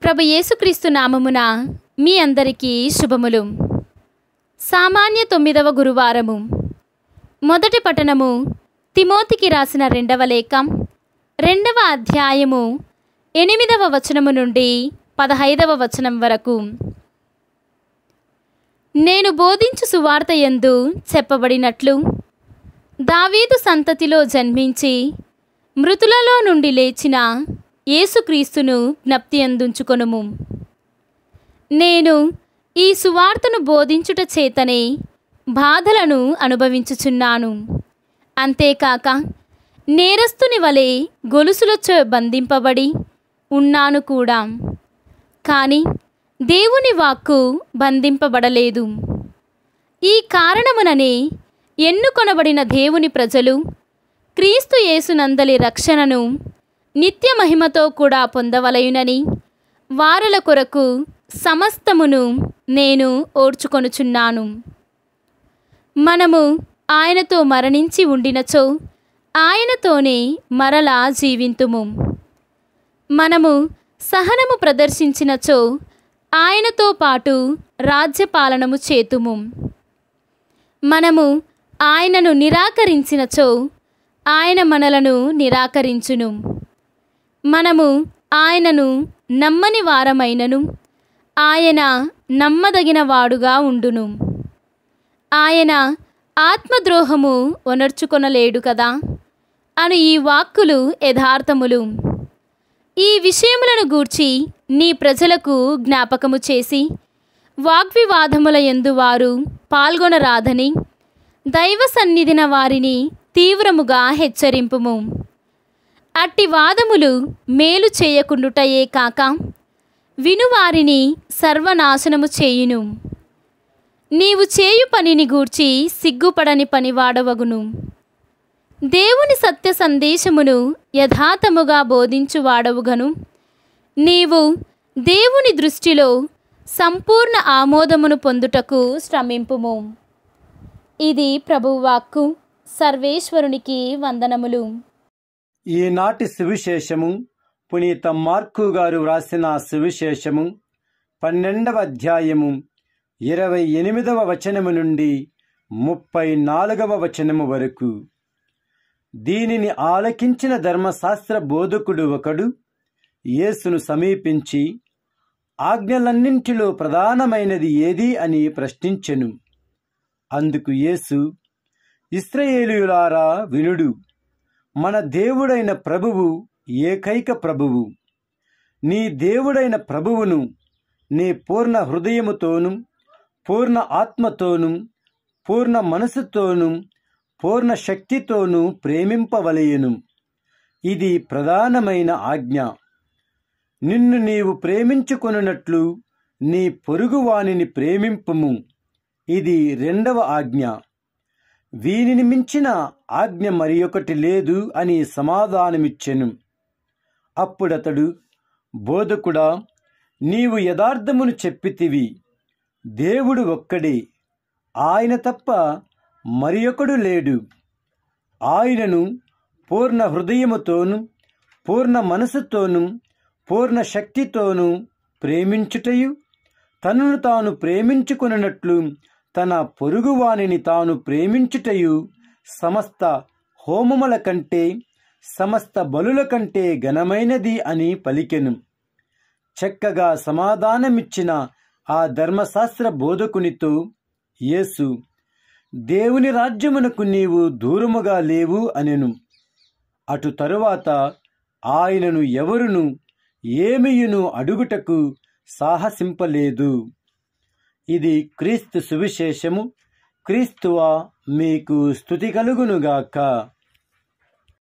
ప్రభు యేసుక్రీస్తు నామమున మీ అందరికీ శుభములు సామాన్య తొమ్మిదవ గురువారము మొదటి పఠనము తిమోతికి రాసిన రెండవ లేఖ రెండవ అధ్యాయము ఎనిమిదవ వచనము నుండి పదహైదవ వచనం వరకు నేను బోధించు సువార్త యందు చెప్పబడినట్లు దావీదు సంతతిలో జన్మించి మృతులలో నుండి లేచిన యేసుక్రీస్తును జ్ఞప్తి అందించుకొనుము నేను ఈ సువార్తను బోధించుట చేతనే బాధలను అనుభవించుచున్నాను అంతేకాక నేరస్తుని వలె గొలుసులతో బంధింపబడి ఉన్నాను కూడా కానీ దేవుని వాక్కు బంధింపబడలేదు ఈ కారణముననే ఎన్నుకొనబడిన దేవుని ప్రజలు క్రీస్తు యేసునందలి రక్షణను నిత్య మహిమతో కూడా పొందవలయునని వారుల కొరకు సమస్తమును నేను ఓర్చుకొనుచున్నాను మనము ఆయనతో మరణించి ఉండినచో ఆయనతోనే మరలా జీవింతుము మనము సహనము ప్రదర్శించినచో ఆయనతో పాటు రాజ్యపాలనము చేతుము మనము ఆయనను నిరాకరించినచో ఆయన మనలను నిరాకరించును మనము ఆయనను నమ్మని వారమైనను ఆయన నమ్మదగిన వాడుగా ఉండును ఆయన ఆత్మద్రోహము ఒనర్చుకొనలేడు కదా అను ఈ వాక్కులు యథార్థములు ఈ విషయములను గూర్చి నీ ప్రజలకు జ్ఞాపకము చేసి వాగ్వివాదముల యందు వారు పాల్గొనరాదని దైవ సన్నిధిన వారిని తీవ్రముగా హెచ్చరింపుము అట్టి వాదములు మేలు చేయకుండుటయే కాక వినువారిని సర్వనాశనము చేయును నీవు చేయు పనిని గూర్చి సిగ్గుపడని పనివాడవగును దేవుని సత్య సందేశమును యథాతముగా బోధించువాడవుగను నీవు దేవుని దృష్టిలో సంపూర్ణ ఆమోదమును పొందుటకు శ్రమింపుము ఇది ప్రభువాక్కు సర్వేశ్వరునికి వందనములు ఈనాటి సువిశేషము పునీత మార్కు గారు వ్రాసిన సువిశేషము పన్నెండవ అధ్యాయము ఇరవై ఎనిమిదవ వచనము నుండి ముప్పై నాలుగవ వచనము వరకు దీనిని ఆలకించిన ధర్మశాస్త్ర బోధకుడు ఒకడు యేసును సమీపించి ఆజ్ఞలన్నింటిలో ప్రధానమైనది ఏది అని ప్రశ్నించెను అందుకు యేసు ఇస్రయేలులారా వినుడు మన దేవుడైన ప్రభువు ఏకైక ప్రభువు నీ దేవుడైన ప్రభువును నీ పూర్ణ హృదయముతోను పూర్ణ ఆత్మతోను పూర్ణ మనసుతోను పూర్ణ శక్తితోనూ ప్రేమింపవలయను ఇది ప్రధానమైన ఆజ్ఞ నిన్ను నీవు ప్రేమించుకొనున్నట్లు నీ పొరుగువానిని ప్రేమింపుము ఇది రెండవ ఆజ్ఞ వీనిని మించిన ఆజ్ఞ మరి ఒకటి లేదు అని సమాధానమిచ్చెను అప్పుడతడు బోధకుడా నీవు యథార్థమును చెప్పితివి దేవుడు ఒక్కడే ఆయన తప్ప మరి ఒకడు లేడు ఆయనను పూర్ణ హృదయముతోను పూర్ణ మనసుతోను పూర్ణ శక్తితోనూ ప్రేమించుటయు తనను తాను ప్రేమించుకున్నట్లు తన పొరుగువానిని తాను ప్రేమించుటయు సమస్త హోమముల కంటే సమస్త బలుల కంటే ఘనమైనది అని పలికెను చక్కగా సమాధానమిచ్చిన ఆ ధర్మశాస్త్ర బోధకునితో యేసు దేవుని రాజ్యమునకు నీవు దూరముగా లేవు అనెను అటు తరువాత ఆయనను ఎవరును ఏమియును అడుగుటకు సాహసింపలేదు ఇది క్రీస్తు సువిశేషము క్రీస్తువా మీకు స్థుతి కలుగునుగాక